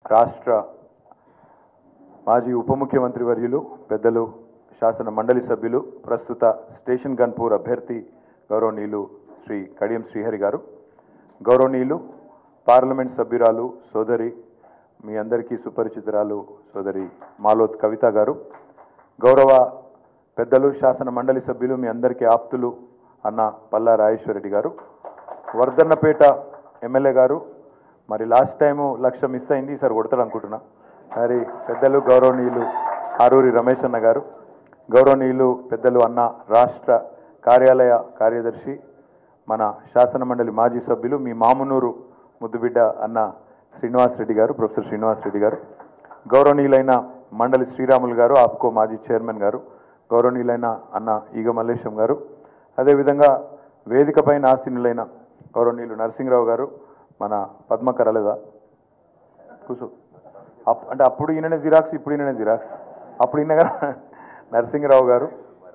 రాష్ట్ర మాజీ ఉప ముఖ్యమంత్రి వర్యులు పెద్దలు శాసన మండలి సభ్యులు ప్రస్తుత స్టేషన్ గన్పూర్ అభ్యర్థి గౌరవనీయులు శ్రీ కడియం శ్రీహరి గారు గౌరవనీయులు పార్లమెంట్ సభ్యురాలు సోదరి మీ అందరికీ సుపరిచితురాలు సోదరి మాలోత్ కవిత గారు గౌరవ పెద్దలు శాసన మండలి సభ్యులు మీ అందరికీ ఆప్తులు అన్న పల్లా రాజేశ్వరరెడ్డి గారు వర్ధన్నపేట ఎమ్మెల్యే గారు మరి లాస్ట్ టైము లక్ష మిస్ అయింది ఈసారి కొడతాడు అనుకుంటున్నా మరి పెద్దలు గౌరవనీయులు ఆరూరి రమేష్ అన్న గారు గౌరవనీయులు పెద్దలు అన్న రాష్ట్ర కార్యాలయ కార్యదర్శి మన శాసన మండలి మాజీ సభ్యులు మీ మామునూరు ముద్దుబిడ్డ అన్న శ్రీనివాస్ రెడ్డి గారు ప్రొఫెసర్ శ్రీనివాస్ రెడ్డి గారు గౌరవనీయులైన మండలి శ్రీరాములు గారు ఆప్కో మాజీ చైర్మన్ గారు గౌరవనీయులైన అన్న ఈగ మల్లేశం గారు అదేవిధంగా వేదిక పైన ఆసీనులైన గౌరవనీయులు నరసింహరావు గారు మన పద్మక రాలేదా కూర్చో అప్- అంటే అప్పుడు ఈయననే జిరాక్స్ ఇప్పుడు ఈయననే జిరాక్స్ అప్పుడు ఈయన గారు నరసింహరావు గారు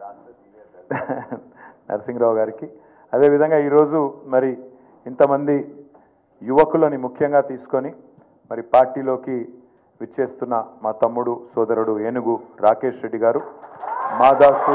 నరసింహరావు గారికి అదేవిధంగా ఈరోజు మరి ఇంతమంది యువకులని ముఖ్యంగా తీసుకొని మరి పార్టీలోకి విచ్చేస్తున్న మా తమ్ముడు సోదరుడు ఏనుగు రాకేష్ రెడ్డి గారు మాదాసు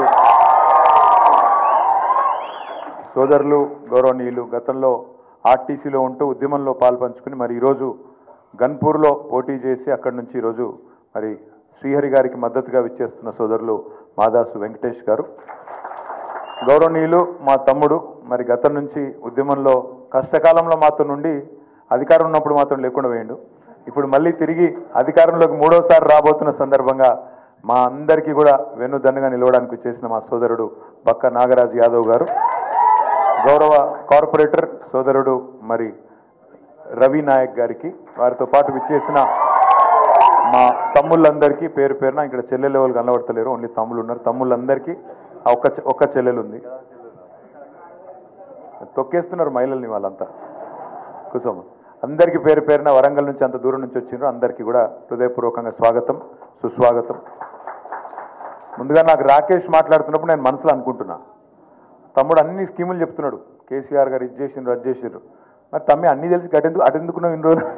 సోదరులు గౌరవనీయులు గతంలో ఆర్టీసీలో ఉంటూ ఉద్యమంలో పాల్పంచుకుని మరి ఈరోజు గన్పూర్లో పోటీ చేసి అక్కడి నుంచి ఈరోజు మరి శ్రీహరి గారికి మద్దతుగా విచ్చేస్తున్న సోదరులు మాదాసు వెంకటేష్ గారు గౌరవనీయులు మా తమ్ముడు మరి గతం నుంచి ఉద్యమంలో కష్టకాలంలో మాతో నుండి అధికారం ఉన్నప్పుడు మాత్రం లేకుండా వేయండు ఇప్పుడు మళ్ళీ తిరిగి అధికారంలోకి మూడోసారి రాబోతున్న సందర్భంగా మా అందరికీ కూడా వెన్నుదన్నుగా నిలవడానికి చేసిన మా సోదరుడు బక్క నాగరాజు యాదవ్ గారు గౌరవ కార్పొరేటర్ సోదరుడు మరి రవి నాయక్ గారికి వారితో పాటు విచ్చేసిన మా తమ్ముళ్ళందరికీ పేరు పేరున ఇక్కడ చెల్లెలు ఎవరు కనబడతలేరు ఓన్లీ తమ్ముళ్ళు ఉన్నారు తమ్ముళ్ళందరికీ ఆ ఒక్క చె- ఒక్క చెల్లెలు ఉంది తొక్కేస్తున్నారు మహిళల్ని వాళ్ళంతా కూర్చోమ అందరికీ పేరు పేరున వరంగల్ నుంచి అంత దూరం నుంచి వచ్చిండ్రు అందరికీ కూడా హృదయపూర్వకంగా స్వాగతం సుస్వాగతం ముందుగా నాకు రాకేష్ మాట్లాడుతున్నప్పుడు నేను మనసులో అనుకుంటున్నా తమ్ముడు అన్ని స్కీములు చెప్తున్నాడు కేసీఆర్ గారు ఇది చేసిండ్రు అది చేసిండ్రు మరి తమ్మి అన్ని తెలిసి అటెందుకు అటెందుకున్నావు ఇన్ని రోజులు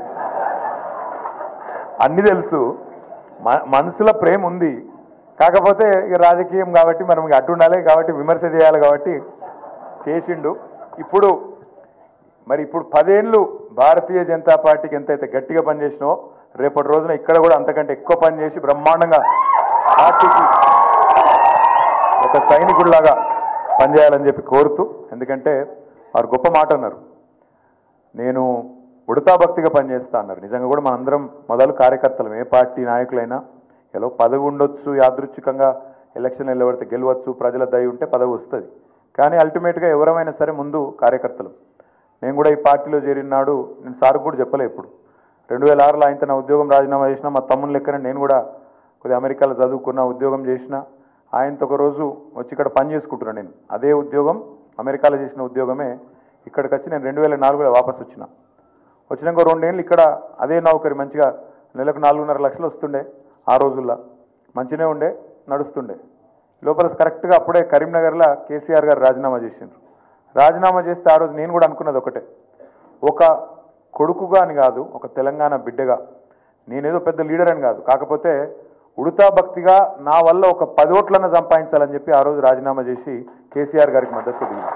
అన్ని తెలుసు మ- మనసులో ప్రేమ ఉంది కాకపోతే ఇక రాజకీయం కాబట్టి మనం ఇక అటు ఉండాలి కాబట్టి విమర్శ చేయాలి కాబట్టి చేసిండు ఇప్పుడు మరి ఇప్పుడు పదేళ్ళు భారతీయ జనతా పార్టీకి ఎంతైతే గట్టిగా పనిచేసినో రేపటి రోజున ఇక్కడ కూడా అంతకంటే ఎక్కువ పని చేసి బ్రహ్మాండంగా పార్టీకి ఒక సైనికుడిలాగా పనిచేయాలని చెప్పి కోరుతూ ఎందుకంటే వారు గొప్ప మాట అన్నారు నేను ఉడతా భక్తిగా పనిచేస్తా అన్నారు నిజంగా కూడా మనందరం మొదలు కార్యకర్తలం ఏ పార్టీ నాయకులైనా ఎలా పదవి ఉండొచ్చు యాదృచ్ఛికంగా ఎలక్షన్ నిలబడితే గెలవచ్చు ప్రజల దయ ఉంటే పదవి వస్తుంది కానీ అల్టిమేట్గా ఎవరమైనా సరే ముందు కార్యకర్తలు నేను కూడా ఈ పార్టీలో చేరినాడు నేను సార్ కూడా చెప్పలే ఇప్పుడు రెండు వేల ఆరులో ఆయన నా ఉద్యోగం రాజీనామా చేసిన మా తమ్ముని లెక్కన నేను కూడా కొద్దిగా అమెరికాలో చదువుకున్న ఉద్యోగం చేసిన ఆయనతో ఒక రోజు వచ్చి ఇక్కడ పని చేసుకుంటున్నాను నేను అదే ఉద్యోగం అమెరికాలో చేసిన ఉద్యోగమే ఇక్కడికి వచ్చి నేను రెండు వేల నాలుగులో వాపస్ వచ్చిన వచ్చినాక రెండేళ్ళు ఇక్కడ అదే నౌకరి మంచిగా నెలకు నాలుగున్నర లక్షలు వస్తుండే ఆ రోజుల్లో మంచిగానే ఉండే నడుస్తుండే లోపల కరెక్ట్గా అప్పుడే కరీంనగర్లో కేసీఆర్ గారు రాజీనామా చేసిండ్రు రాజీనామా చేస్తే ఆ రోజు నేను కూడా అనుకున్నది ఒకటే ఒక కొడుకుగా అని కాదు ఒక తెలంగాణ బిడ్డగా నేనేదో పెద్ద లీడర్ అని కాదు కాకపోతే ఉడతా భక్తిగా నా వల్ల ఒక పది ఓట్లన్న సంపాదించాలని చెప్పి ఆ రోజు రాజీనామా చేసి కేసీఆర్ గారికి మద్దతు దిగింది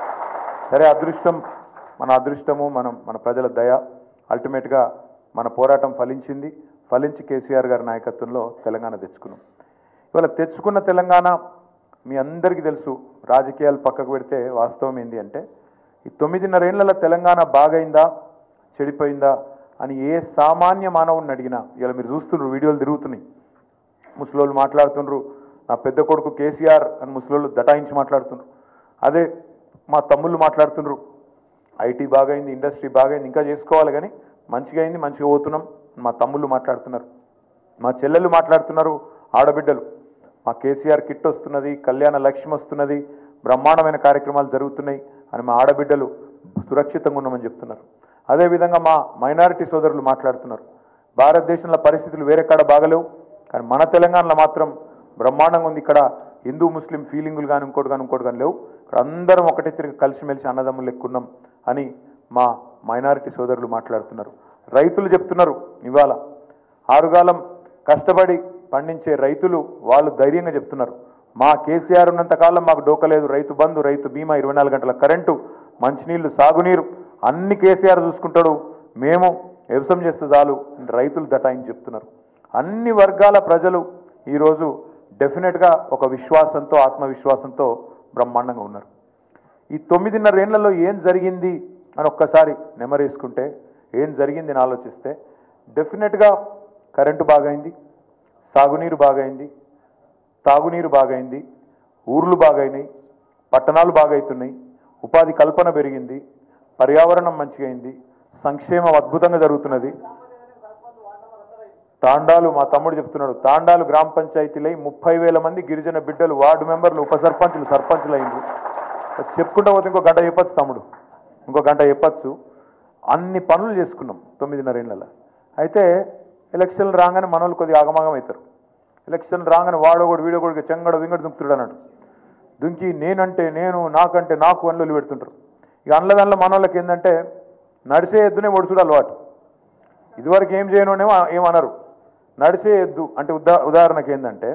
సరే అదృష్టం మన అదృష్టము మనం మన ప్రజల దయ అల్టిమేట్గా మన పోరాటం ఫలించింది ఫలించి కేసీఆర్ గారి నాయకత్వంలో తెలంగాణ తెచ్చుకున్నాం ఇవాళ తెచ్చుకున్న తెలంగాణ మీ అందరికీ తెలుసు రాజకీయాలు పక్కకు పెడితే వాస్తవం ఏంటి అంటే ఈ తొమ్మిదిన్నరేళ్లలో తెలంగాణ బాగైందా చెడిపోయిందా అని ఏ సామాన్య మానవుని అడిగినా ఇలా మీరు చూస్తున్నారు వీడియోలు తిరుగుతున్నాయి ముసలోళ్ళు మాట్లాడుతుండ్రు నా పెద్ద కొడుకు కేసీఆర్ అని ముసలోళ్ళు దటాయించి మాట్లాడుతుండ్రు అదే మా తమ్ముళ్ళు మాట్లాడుతుండ్రు ఐటీ బాగైంది ఇండస్ట్రీ బాగైంది ఇంకా చేసుకోవాలి కానీ మంచిగా అయింది మంచిగా పోతున్నాం మా తమ్ముళ్ళు మాట్లాడుతున్నారు మా చెల్లెళ్ళు మాట్లాడుతున్నారు ఆడబిడ్డలు మా కేసీఆర్ కిట్ వస్తున్నది కళ్యాణ లక్ష్యం వస్తున్నది బ్రహ్మాండమైన కార్యక్రమాలు జరుగుతున్నాయి అని మా ఆడబిడ్డలు సురక్షితంగా ఉన్నామని చెప్తున్నారు అదేవిధంగా మా మైనారిటీ సోదరులు మాట్లాడుతున్నారు భారతదేశంలో పరిస్థితులు వేరే కాడ బాగలేవు కానీ మన తెలంగాణలో మాత్రం బ్రహ్మాండంగా ఉంది ఇక్కడ హిందూ ముస్లిం ఫీలింగులు కానీ ఇంకోటి కానీ ఇంకోటి కానీ లేవు ఇక్కడ అందరం ఒకటే తిరిగి కలిసిమెలిసి అన్నదమ్ములు ఎక్కున్నాం అని మా మైనారిటీ సోదరులు మాట్లాడుతున్నారు రైతులు చెప్తున్నారు ఇవాళ ఆరుగాలం కష్టపడి పండించే రైతులు వాళ్ళు ధైర్యంగా చెప్తున్నారు మా కేసీఆర్ ఉన్నంతకాలం మాకు డోకలేదు రైతు బంధు రైతు బీమా ఇరవై నాలుగు గంటల కరెంటు మంచినీళ్లు సాగునీరు అన్ని కేసీఆర్ చూసుకుంటాడు మేము వ్యవసాయం చేస్తే చాలు అని రైతులు దటాయించి చెప్తున్నారు అన్ని వర్గాల ప్రజలు ఈరోజు డెఫినెట్గా ఒక విశ్వాసంతో ఆత్మవిశ్వాసంతో బ్రహ్మాండంగా ఉన్నారు ఈ తొమ్మిదిన్నర ఏళ్లలో ఏం జరిగింది అని ఒక్కసారి నెమరేసుకుంటే ఏం జరిగింది అని ఆలోచిస్తే డెఫినెట్గా కరెంటు బాగైంది సాగునీరు బాగైంది తాగునీరు బాగైంది ఊర్లు బాగైనాయి పట్టణాలు బాగైతున్నాయి ఉపాధి కల్పన పెరిగింది పర్యావరణం మంచిగా అయింది సంక్షేమం అద్భుతంగా జరుగుతున్నది తాండాలు మా తమ్ముడు చెప్తున్నాడు తాండాలు గ్రామ పంచాయతీలై ముప్పై వేల మంది గిరిజన బిడ్డలు వార్డు మెంబర్లు ఉప సర్పంచులు సర్పంచులు అయింది చెప్పుకుంటా పోతే ఇంకో గంట చెప్పచ్చు తమ్ముడు ఇంకో గంట చెప్పచ్చు అన్ని పనులు చేసుకున్నాం తొమ్మిదిన్నర ఏళ్ళలో అయితే ఎలక్షన్లు రాగానే మనోళ్ళు కొద్దిగా ఆగమాగం అవుతారు ఎలక్షన్ రాగానే వాడోగోడు వీడోగోడికి చెంగడ వింగడు దుంకుతాడు అన్నాడు దుంకి నేనంటే నేను నాకంటే నాకు అన్నులు పెడుతుంటారు ఇక అందులో దానిలో మనోళ్ళకి ఏంటంటే నడిచే ఎద్దునే ఒడుచుడు అలవాటు ఇదివరకు ఏం చేయనునేమో ఏమనరు నడిచే ఎద్దు అంటే ఉదా ఉదాహరణకి ఏంటంటే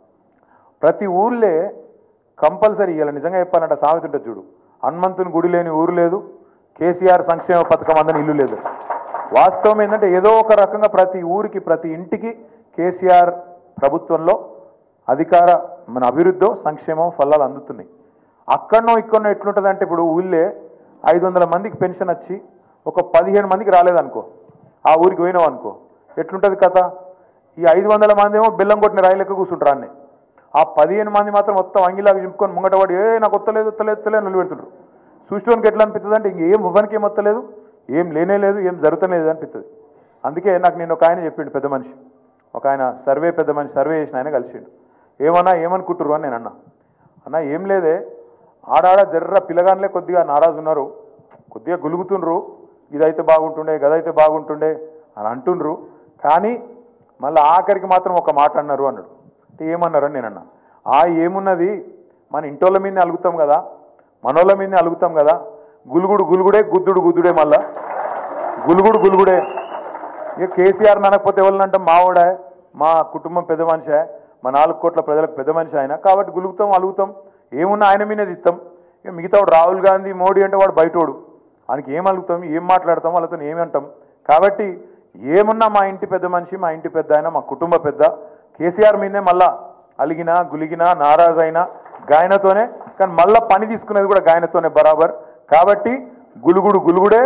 ప్రతి ఊర్లే కంపల్సరీ ఇలా నిజంగా చెప్పాలంటే సామెత ఉంటుంది చూడు హనుమంతుని గుడి లేని ఊరు లేదు కేసీఆర్ సంక్షేమ పథకం అందని ఇల్లు లేదు వాస్తవం ఏంటంటే ఏదో ఒక రకంగా ప్రతి ఊరికి ప్రతి ఇంటికి కేసీఆర్ ప్రభుత్వంలో అధికార మన అభివృద్ధి సంక్షేమం ఫలాలు అందుతున్నాయి అక్కడనో ఇక్కడనో ఎట్లుంటుందంటే ఇప్పుడు ఊళ్ళే ఐదు వందల మందికి పెన్షన్ వచ్చి ఒక పదిహేను మందికి రాలేదనుకో ఆ ఊరికి పోయినావు అనుకో ఎట్లుంటుంది కథ ఈ ఐదు వందల మంది ఏమో బెల్లం కొట్టిన రాయిలెక్క కూర్చుంటారు అన్నీ ఆ పదిహేను మంది మాత్రం మొత్తం అంగిలాగా చింపుకొని ముంగటవాడు ఏ నాకు వత్తలేదు వత్తలేదు వత్తలేదు నిలబెడుతుండ్రు చూసుకోనికి ఎట్లా అనిపిస్తుంది అంటే ఇంకేం భువనికి ఏం వత్తలేదు ఏం లేనే లేదు ఏం జరుగుతలేదు అనిపిస్తుంది అందుకే నాకు నేను ఒక ఆయన చెప్పిండు పెద్ద మనిషి ఒక ఆయన సర్వే పెద్ద మనిషి సర్వే చేసిన ఆయన కలిసిండు ఏమన్నా ఏమనుకుంటుర్రు అని నేను అన్నా అన్న ఏం లేదే ఆడాడ జర్ర పిల్లగాన్లే కొద్దిగా నారాజు ఉన్నారు కొద్దిగా గులుగుతుండ్రు ఇదైతే బాగుంటుండే గదైతే బాగుంటుండే అని అంటుండ్రు కానీ మళ్ళీ ఆఖరికి మాత్రం ఒక మాట అన్నారు అన్నాడు అంటే ఏమన్నారు అని నేను అన్నా ఆ ఏమున్నది మన ఇంటోళ్ళ మీదనే అలుగుతాం కదా మనోళ్ళ మీదనే అలుగుతాం కదా గులుగుడు గులుగుడే గుద్దుడు గుద్దుడే మళ్ళా గులుగుడు గులుగుడే ఇక కేసీఆర్ ననకపోతే ఎవరినంటే మావాడే మా కుటుంబం పెద్ద మనిషే మా నాలుగు కోట్ల ప్రజలకు పెద్ద మనిషి ఆయన కాబట్టి గులుగుతాం అలుగుతాం ఏమున్నా ఆయన మీదనే ఇస్తాం ఇక మిగతా వాడు రాహుల్ గాంధీ మోడీ అంటే వాడు బయటోడు ఆయనకి ఏం అలుగుతాం ఏం మాట్లాడతాం వాళ్ళతో ఏమి అంటాం కాబట్టి ఏమున్నా మా ఇంటి పెద్ద మనిషి మా ఇంటి పెద్ద ఆయన మా కుటుంబ పెద్ద కేసీఆర్ మీదనే మళ్ళా అలిగినా గులిగినా నారాజైనా గాయనతోనే కానీ మళ్ళా పని తీసుకునేది కూడా గాయనతోనే బరాబర్ కాబట్టి గులుగుడు గులుగుడే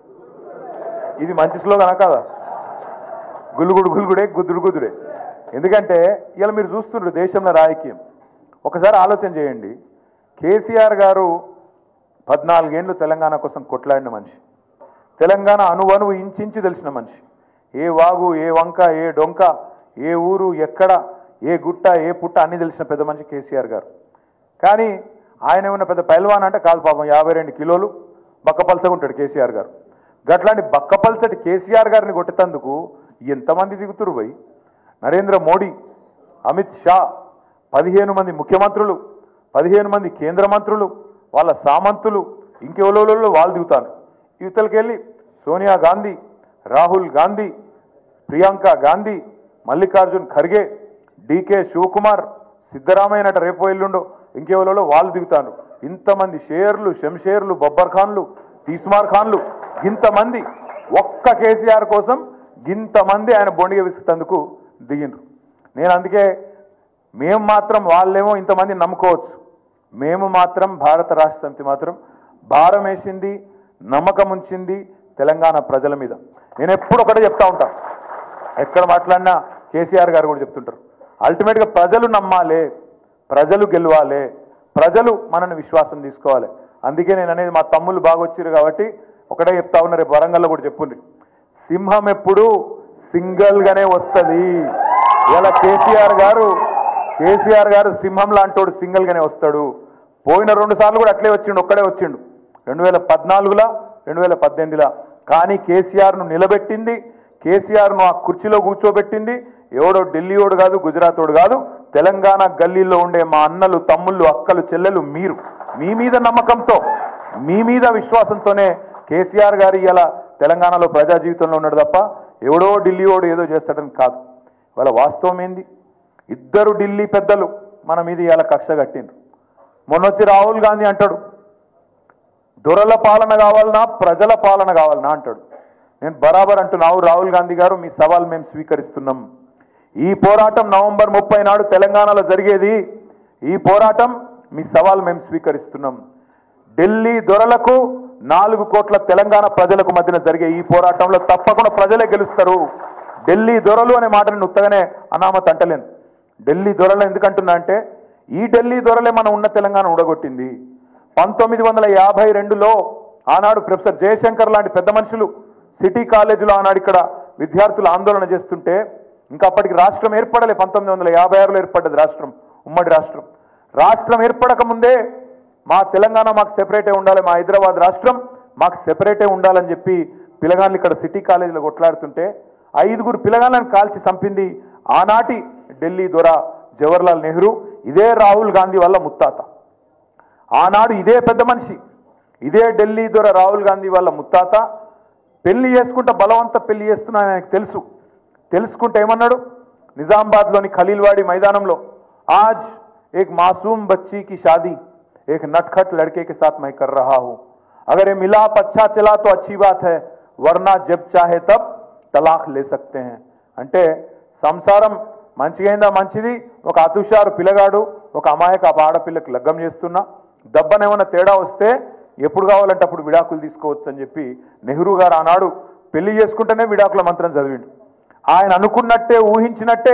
ఇది మంచి స్లోగనా కాదా గులుగుడు గులుగుడే గుద్దుడు గుద్దుడే ఎందుకంటే ఇలా మీరు చూస్తుండ్రు దేశంలో రాజకీయం ఒకసారి ఆలోచన చేయండి కేసీఆర్ గారు పద్నాలుగేండ్లు తెలంగాణ కోసం కొట్లాడిన మనిషి తెలంగాణ అణువణువు ఇంచించి తెలిసిన మనిషి ఏ వాగు ఏ వంక ఏ డొంక ఏ ఊరు ఎక్కడ ఏ గుట్ట ఏ పుట్ట అన్ని తెలిసిన పెద్ద మనిషి కేసీఆర్ గారు కానీ ఆయన ఏమన్నా పెద్ద పైల్వాన్ అంటే కాదు పాపం యాభై రెండు కిలోలు బక్కపల్సగా ఉంటాడు కేసీఆర్ గారు గట్లాంటి బక్కపల్సటి కేసీఆర్ గారిని కొట్టేటందుకు ఎంతమంది దిగుతురు పోయి నరేంద్ర మోడీ అమిత్ షా పదిహేను మంది ముఖ్యమంత్రులు పదిహేను మంది కేంద్ర మంత్రులు వాళ్ళ సామంతులు ఇంకెవలో వాళ్ళు దిగుతాను యువతలకి వెళ్ళి సోనియా గాంధీ రాహుల్ గాంధీ ప్రియాంక గాంధీ మల్లికార్జున్ ఖర్గే డీకే శివకుమార్ సిద్ధరామయ్యనట రేపు ఎల్లుండో ఇంకెవలో వాళ్ళు దిగుతాను ఇంతమంది షేర్లు శంషేర్లు బబ్బర్ ఖాన్లు తీస్మార్ ఖాన్లు ఇంతమంది ఒక్క కేసీఆర్ కోసం ఇంతమంది ఆయన బొండిగ విసుకుతందుకు దిగిండ్రు నేను అందుకే మేము మాత్రం వాళ్ళేమో ఇంతమంది నమ్ముకోవచ్చు మేము మాత్రం భారత రాష్ట్ర సమితి మాత్రం భారం వేసింది నమ్మకం ఉంచింది తెలంగాణ ప్రజల మీద నేను ఎప్పుడు ఒకటే చెప్తా ఉంటా ఎక్కడ మాట్లాడినా కేసీఆర్ గారు కూడా చెప్తుంటారు అల్టిమేట్గా ప్రజలు నమ్మాలి ప్రజలు గెలవాలి ప్రజలు మనల్ని విశ్వాసం తీసుకోవాలి అందుకే నేను అనేది మా తమ్ముళ్ళు బాగా వచ్చారు కాబట్టి ఒకటే చెప్తా ఉన్నారు రేపు వరంగల్లో కూడా చెప్పుండ్రి సింహం ఎప్పుడు సింగిల్ గానే వస్తుంది ఇలా కేసీఆర్ గారు కేసీఆర్ గారు సింహం లాంటోడు సింగిల్ గానే వస్తాడు పోయిన రెండు సార్లు కూడా అట్లే వచ్చిండు ఒక్కడే వచ్చిండు రెండు వేల పద్నాలుగులా రెండు వేల పద్దెనిమిదిలా కానీ కేసీఆర్ను నిలబెట్టింది కేసీఆర్ను ఆ కుర్చీలో కూర్చోబెట్టింది ఎవడో ఢిల్లీయోడు కాదు గుజరాతోడు కాదు తెలంగాణ గల్లీలో ఉండే మా అన్నలు తమ్ముళ్ళు అక్కలు చెల్లెలు మీరు మీ మీద నమ్మకంతో మీ మీద విశ్వాసంతోనే కేసీఆర్ గారు ఇలా తెలంగాణలో ప్రజా జీవితంలో ఉన్నాడు తప్ప ఎవడో ఢిల్లీ వాడు ఏదో చేస్తాడని కాదు వాళ్ళ వాస్తవం ఏంది ఇద్దరు ఢిల్లీ పెద్దలు మన మీద ఇవాళ కక్ష కట్టిండ్రు మొన్నొచ్చి రాహుల్ గాంధీ అంటాడు దొరల పాలన కావాలనా ప్రజల పాలన కావాలనా అంటాడు నేను బరాబర్ అంటున్నావు రాహుల్ గాంధీ గారు మీ సవాల్ మేము స్వీకరిస్తున్నాం ఈ పోరాటం నవంబర్ ముప్పై నాడు తెలంగాణలో జరిగేది ఈ పోరాటం మీ సవాల్ మేము స్వీకరిస్తున్నాం ఢిల్లీ దొరలకు నాలుగు కోట్ల తెలంగాణ ప్రజలకు మధ్యన జరిగే ఈ పోరాటంలో తప్పకుండా ప్రజలే గెలుస్తారు ఢిల్లీ దొరలు అనే మాటని ఉత్తగానే అనామత్ అంటలేను ఢిల్లీ దొరలు ఎందుకంటున్నా అంటే ఈ ఢిల్లీ దొరలే మనం ఉన్న తెలంగాణ ఉడగొట్టింది పంతొమ్మిది వందల యాభై రెండులో ఆనాడు ప్రొఫెసర్ జయశంకర్ లాంటి పెద్ద మనుషులు సిటీ కాలేజీలో ఆనాడు ఇక్కడ విద్యార్థులు ఆందోళన చేస్తుంటే ఇంకా అప్పటికి రాష్ట్రం ఏర్పడలే పంతొమ్మిది వందల యాభై ఆరులో ఏర్పడ్డది రాష్ట్రం ఉమ్మడి రాష్ట్రం రాష్ట్రం ఏర్పడక ముందే మా తెలంగాణ మాకు సెపరేటే ఉండాలి మా హైదరాబాద్ రాష్ట్రం మాకు సెపరేటే ఉండాలని చెప్పి పిల్లగాళ్ళు ఇక్కడ సిటీ కాలేజీలో కొట్లాడుతుంటే ఐదుగురు పిల్లగాళ్ళని కాల్చి చంపింది ఆనాటి ఢిల్లీ దొర జవహర్లాల్ నెహ్రూ ఇదే రాహుల్ గాంధీ వల్ల ముత్తాత ఆనాడు ఇదే పెద్ద మనిషి ఇదే ఢిల్లీ దొర రాహుల్ గాంధీ వాళ్ళ ముత్తాత పెళ్లి చేసుకుంటే బలవంత పెళ్లి చేస్తున్నా ఆయనకు తెలుసు తెలుసుకుంటే ఏమన్నాడు నిజామాబాద్లోని ఖలీల్వాడి మైదానంలో ఆజ్ एक मासूम बच्ची की शादी एक नटखट लड़के के साथ मैं कर रहा हूं अगर ये मिलाप अच्छा चला तो अच्छी बात है वरना जब चाहे तब తలాక్ లే సక్తే हैं అంటే సంసారం మంచిగైందా మంచిది ఒక అతుషారు పిల్లగాడు ఒక అమాయక ఆడపిల్లకి లగ్గం చేస్తున్నా దబ్బనేమన్నా తేడా వస్తే ఎప్పుడు కావాలంటే అప్పుడు విడాకులు తీసుకోవచ్చు అని చెప్పి నెహ్రూ గారు ఆనాడు పెళ్లి చేసుకుంటేనే విడాకుల మంత్రం చదివిండు ఆయన అనుకున్నట్టే ఊహించినట్టే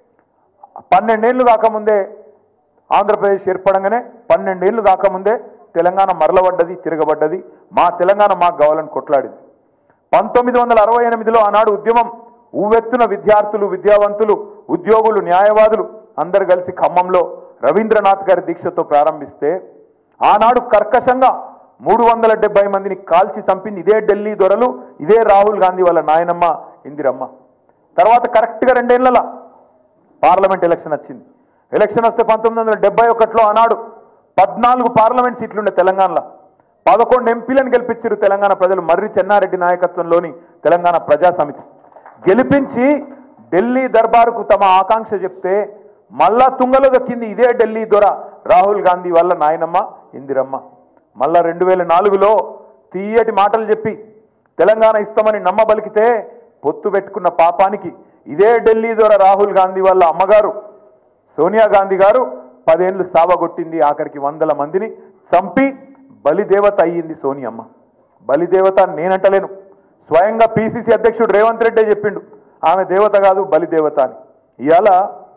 పన్నెండేళ్లు కాకముందే ఆంధ్రప్రదేశ్ ఏర్పడంగానే పన్నెండేళ్లు కాకముందే తెలంగాణ మరలబడ్డది తిరగబడ్డది మా తెలంగాణ మాకు కావాలని కొట్లాడింది పంతొమ్మిది వందల అరవై ఎనిమిదిలో ఆనాడు ఉద్యమం ఊవెత్తున విద్యార్థులు విద్యావంతులు ఉద్యోగులు న్యాయవాదులు అందరు కలిసి ఖమ్మంలో రవీంద్రనాథ్ గారి దీక్షతో ప్రారంభిస్తే ఆనాడు కర్కశంగా మూడు వందల డెబ్బై మందిని కాల్చి చంపింది ఇదే ఢిల్లీ దొరలు ఇదే రాహుల్ గాంధీ వాళ్ళ నాయనమ్మ ఇందిరమ్మ తర్వాత కరెక్ట్గా రెండేళ్లలో పార్లమెంట్ ఎలక్షన్ వచ్చింది ఎలక్షన్ వస్తే పంతొమ్మిది వందల డెబ్బై ఒకటిలో ఆనాడు పద్నాలుగు పార్లమెంట్ సీట్లుండే తెలంగాణలో పదకొండు ఎంపీలను గెలిపించారు తెలంగాణ ప్రజలు మర్రి చెన్నారెడ్డి నాయకత్వంలోని తెలంగాణ ప్రజా సమితి గెలిపించి ఢిల్లీ దర్బారుకు తమ ఆకాంక్ష చెప్తే మళ్ళా తుంగలో దక్కింది ఇదే ఢిల్లీ దొర రాహుల్ గాంధీ వల్ల నాయనమ్మ ఇందిరమ్మ మళ్ళా రెండు వేల నాలుగులో తీయటి మాటలు చెప్పి తెలంగాణ ఇస్తామని నమ్మబలికితే పొత్తు పెట్టుకున్న పాపానికి ఇదే ఢిల్లీ దొర రాహుల్ గాంధీ వాళ్ళ అమ్మగారు సోనియా గాంధీ గారు పదేళ్లు సావగొట్టింది ఆఖరికి వందల మందిని చంపి బలిదేవత అయ్యింది సోనియమ్మ బలిదేవత నేనంటలేను స్వయంగా పిసిసి అధ్యక్షుడు రేవంత్ రెడ్డే చెప్పిండు ఆమె దేవత కాదు బలిదేవత అని ఇవాళ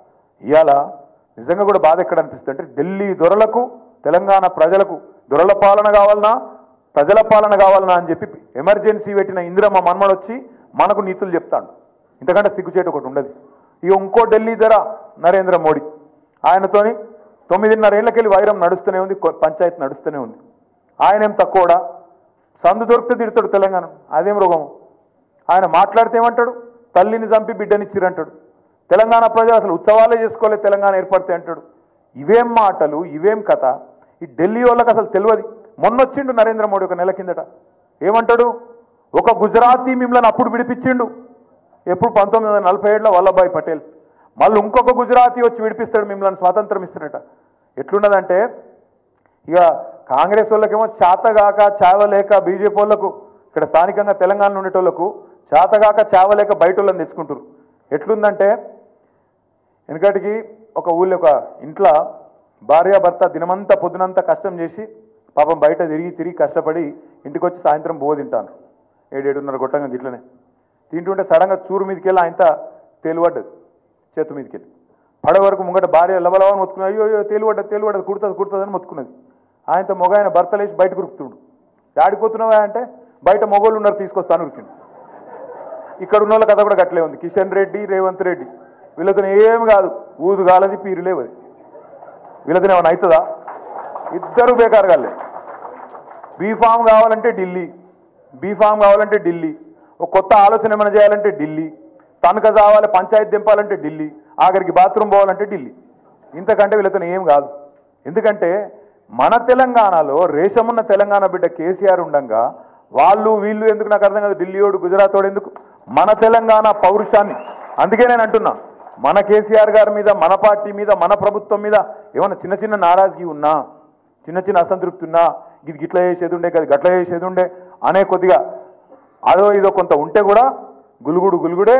ఇవాళ నిజంగా కూడా బాధ ఎక్కడ అనిపిస్తుంది అంటే ఢిల్లీ దొరలకు తెలంగాణ ప్రజలకు దొరల పాలన కావాలనా ప్రజల పాలన కావాలనా అని చెప్పి ఎమర్జెన్సీ పెట్టిన ఇందిరమ్మ మన్మడు వచ్చి మనకు నీతులు చెప్తాడు ఇంతకంటే సిగ్గుచేటు ఒకటి ఉండదు ఇక ఇంకో ఢిల్లీ ధర నరేంద్ర మోడీ ఆయనతోని తొమ్మిదిన్నర ఏళ్ళకెళ్ళి వైరం నడుస్తూనే ఉంది కొ- పంచాయతీ నడుస్తూనే ఉంది ఆయన ఏం తక్కువడా సందు దొరికితే తిడతాడు తెలంగాణ అదేం రోగం ఆయన మాట్లాడితే ఏమంటాడు తల్లిని చంపి బిడ్డనిచ్చిరంటాడు తెలంగాణ ప్రజలు అసలు ఉత్సవాలే చేసుకోలేదు తెలంగాణ ఏర్పడితే అంటాడు ఇవేం మాటలు ఇవేం కథ ఈ ఢిల్లీ వాళ్ళకి అసలు తెలియదు మొన్నొచ్చిండు నరేంద్ర మోడీ ఒక నెల కిందట ఏమంటాడు ఒక గుజరాతీ మిమ్మల్ని అప్పుడు విడిపించిండు ఎప్పుడు పంతొమ్మిది వందల నలభై ఏడులో వల్లభాయ్ పటేల్ మళ్ళీ ఇంకొక గుజరాతీ వచ్చి విడిపిస్తాడు మిమ్మల్ని స్వాతంత్రం ఇస్తాడట ఎట్లున్నదంటే ఇక కాంగ్రెస్ వాళ్ళకేమో చేతగాక చావలేక బీజేపీ వాళ్ళకు ఇక్కడ స్థానికంగా తెలంగాణలో ఉండేటోళ్ళకు చేతగాక చావలేక బయట వాళ్ళని తెచ్చుకుంటారు ఎట్లుందంటే వెనకటికి ఒక ఊళ్ళో ఒక ఇంట్లో భార్య భర్త దినమంతా పొద్దునంతా కష్టం చేసి పాపం బయట తిరిగి తిరిగి కష్టపడి ఇంటికి వచ్చి సాయంత్రం బో తింటాను ఏడేడున్నర గొట్టంగా గిట్లనే తింటుంటే సడన్గా చూరు మీదకి వెళ్ళి ఆయనత తేలిపడ్డది చేతు మీదకి వెళ్ళి పడవ వరకు ముంగట భార్య లవలవని మొత్తుకున్నది అయ్యో అయ్యో తేలిపడ్డది తేలిపడ్డది కుడుతుంది కుడుతుందని మొత్తుకున్నది ఆయనతో మొగ ఆయన భర్త లేచి బయటకు ఉరుకుతుండు ఆడిపోతున్నావా అంటే బయట మొగోళ్ళు ఉన్నారు తీసుకొస్తాను ఉరికిండు ఇక్కడ ఉన్న వాళ్ళ కథ కూడా గట్లే ఉంది కిషన్ రెడ్డి రేవంత్ రెడ్డి వీళ్ళతో ఏమి కాదు ఊదు కాలది పీరు లేవు అది వీళ్ళతో ఏమైనా అవుతుందా ఇద్దరు బేకారు కాలే బీఫామ్ కావాలంటే ఢిల్లీ బీఫామ్ కావాలంటే ఢిల్లీ ఒక కొత్త ఆలోచన ఏమైనా చేయాలంటే ఢిల్లీ తనక కావాలి పంచాయతీ దింపాలంటే ఢిల్లీ ఆఖరికి బాత్రూమ్ పోవాలంటే ఢిల్లీ ఇంతకంటే వీళ్ళతో ఏం కాదు ఎందుకంటే మన తెలంగాణలో రేషమున్న తెలంగాణ బిడ్డ కేసీఆర్ ఉండంగా వాళ్ళు వీళ్ళు ఎందుకు నాకు అర్థం కాదు ఢిల్లీయోడు గుజరాత్ వాడు ఎందుకు మన తెలంగాణ పౌరుషాన్ని అందుకే నేను అంటున్నా మన కేసీఆర్ గారి మీద మన పార్టీ మీద మన ప్రభుత్వం మీద ఏమన్నా చిన్న చిన్న నారాజీ ఉన్నా చిన్న చిన్న అసంతృప్తి ఉన్నా ఇది గిట్ల చేసేది ఉండే కదా గట్ల చేసేది ఉండే అనే కొద్దిగా అదో ఇదో కొంత ఉంటే కూడా గులుగుడు గులుగుడే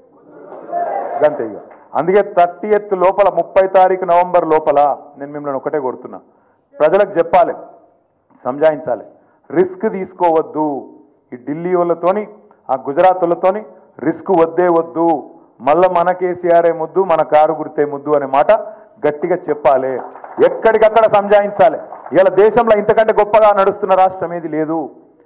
గంతే ఇక అందుకే థర్టీ ఎత్ లోపల ముప్పై తారీఖు నవంబర్ లోపల నేను మిమ్మల్ని ఒకటే కొడుతున్నా ప్రజలకు చెప్పాలి సంజాయించాలి రిస్క్ తీసుకోవద్దు ఈ ఢిల్లీ వాళ్ళతోని ఆ గుజరాత్ వాళ్ళతోని రిస్క్ వద్దే వద్దు మళ్ళా మన కేసీఆర్ఏ ముద్దు మన కారు గుర్తే ముద్దు అనే మాట గట్టిగా చెప్పాలి ఎక్కడికక్కడ సంజాయించాలి ఇలా దేశంలో ఇంతకంటే గొప్పగా నడుస్తున్న రాష్ట్రం ఏది లేదు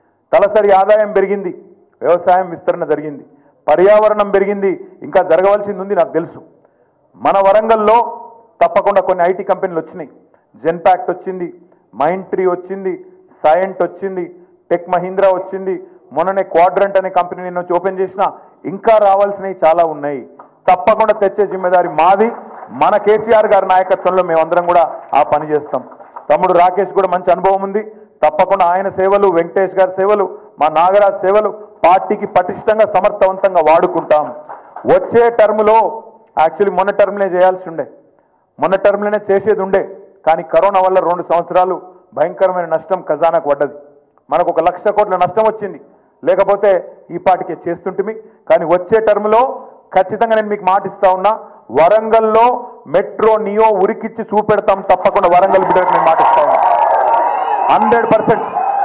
తలసరి ఆదాయం పెరిగింది వ్యవసాయం విస్తరణ జరిగింది పర్యావరణం పెరిగింది ఇంకా జరగవలసింది ఉంది నాకు తెలుసు మన వరంగల్లో తప్పకుండా కొన్ని ఐటీ కంపెనీలు వచ్చినాయి జెన్పాక్ట్ వచ్చింది మైండ్ ట్రీ వచ్చింది సైంట్ వచ్చింది టెక్ మహీంద్రా వచ్చింది మొన్ననే క్వాడ్రంట్ అనే కంపెనీ నేను వచ్చి ఓపెన్ చేసిన ఇంకా రావాల్సినవి చాలా ఉన్నాయి తప్పకుండా తెచ్చే జిమ్మెదారి మాది మన కేసీఆర్ గారి నాయకత్వంలో మేమందరం కూడా ఆ పని చేస్తాం తమ్ముడు రాకేష్ కూడా మంచి అనుభవం ఉంది తప్పకుండా ఆయన సేవలు వెంకటేష్ గారి సేవలు మా నాగరాజ్ సేవలు పార్టీకి పటిష్టంగా సమర్థవంతంగా వాడుకుంటాం వచ్చే టర్ములో యాక్చువల్లీ మొన్న టర్మ్లే చేయాల్సి ఉండే మొన్న టర్మ్లోనే చేసేది ఉండే కానీ కరోనా వల్ల రెండు సంవత్సరాలు భయంకరమైన నష్టం ఖజానాకు పడ్డది మనకు ఒక లక్ష కోట్ల నష్టం వచ్చింది లేకపోతే ఈ పాటికే చేస్తుంటిమి కానీ వచ్చే టర్మ్లో ఖచ్చితంగా నేను మీకు మాటిస్తా ఉన్నా వరంగల్లో మెట్రో నియో ఉరికిచ్చి చూపెడతాం తప్పకుండా వరంగల్ బిడ్డలకు నేను మాటిస్తా ఉన్నా హండ్రెడ్ పర్సెంట్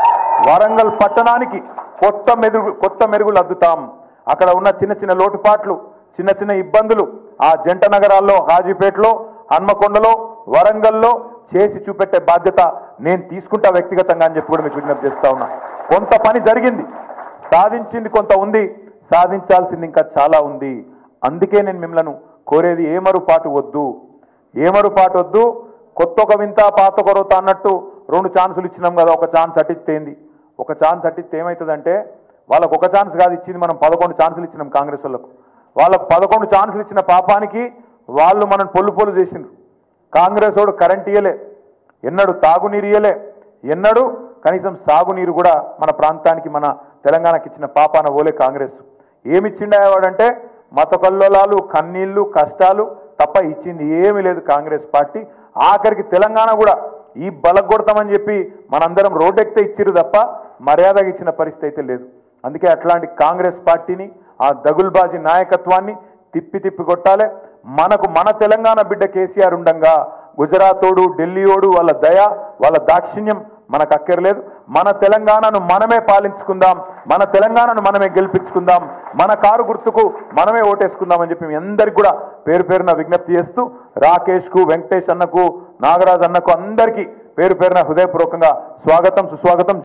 వరంగల్ పట్టణానికి కొత్త మెరుగు కొత్త మెరుగులు అద్దుతాం అక్కడ ఉన్న చిన్న చిన్న లోటుపాట్లు చిన్న చిన్న ఇబ్బందులు ఆ జంట నగరాల్లో హాజీపేటలో హన్మకొండలో వరంగల్లో చేసి చూపెట్టే బాధ్యత నేను తీసుకుంటా వ్యక్తిగతంగా అని చెప్పి కూడా మీకు విజ్ఞప్తి చేస్తా ఉన్నా కొంత పని జరిగింది సాధించింది కొంత ఉంది సాధించాల్సింది ఇంకా చాలా ఉంది అందుకే నేను మిమ్మల్ని కోరేది ఏమరుపాటు వద్దు ఏమరుపాటు వద్దు కొత్త ఒక వింత పాత ఒక రొత అన్నట్టు రెండు ఛాన్సులు ఇచ్చినాం కదా ఒక ఛాన్స్ అట్టిస్తేంది ఒక ఛాన్స్ అట్టిస్తే ఏమవుతుందంటే వాళ్ళకు ఒక ఛాన్స్ కాదు ఇచ్చింది మనం పదకొండు ఛాన్సులు ఇచ్చినాం కాంగ్రెస్ వాళ్ళకు వాళ్ళకు పదకొండు ఛాన్సులు ఇచ్చిన పాపానికి వాళ్ళు మనం పొల్లు పొల్లు చేసిండ్రు కాంగ్రెస్ వాడు కరెంట్ ఇయ్యలే ఎన్నడు తాగునీరు ఇయ్యలే ఎన్నడు కనీసం సాగునీరు కూడా మన ప్రాంతానికి మన తెలంగాణకి ఇచ్చిన పాపాన ఓలే కాంగ్రెస్ ఏమిచ్చిండేవాడంటే మత కల్లోలాలు కన్నీళ్లు కష్టాలు తప్ప ఇచ్చింది ఏమీ లేదు కాంగ్రెస్ పార్టీ ఆఖరికి తెలంగాణ కూడా ఈ బలగొడతామని చెప్పి మనందరం రోడ్డెక్కితే ఇచ్చిరు తప్ప మర్యాదగా ఇచ్చిన పరిస్థితి అయితే లేదు అందుకే అట్లాంటి కాంగ్రెస్ పార్టీని ఆ దగుల్బాజీ నాయకత్వాన్ని తిప్పి తిప్పి కొట్టాలి మనకు మన తెలంగాణ బిడ్డ కేసీఆర్ ఉండంగా గుజరాతోడు ఢిల్లీయోడు వాళ్ళ దయ వాళ్ళ దాక్షిణ్యం మనకు అక్కర్లేదు మన తెలంగాణను మనమే పాలించుకుందాం మన తెలంగాణను మనమే గెలిపించుకుందాం మన కారు గుర్తుకు మనమే ఓటేసుకుందాం అని చెప్పి మీ అందరికి కూడా పేరు పేరున విజ్ఞప్తి చేస్తూ రాకేష్కు వెంకటేష్ అన్నకు నాగరాజ్ అన్నకు అందరికీ పేరు పేరున హృదయపూర్వకంగా స్వాగతం సుస్వాగతం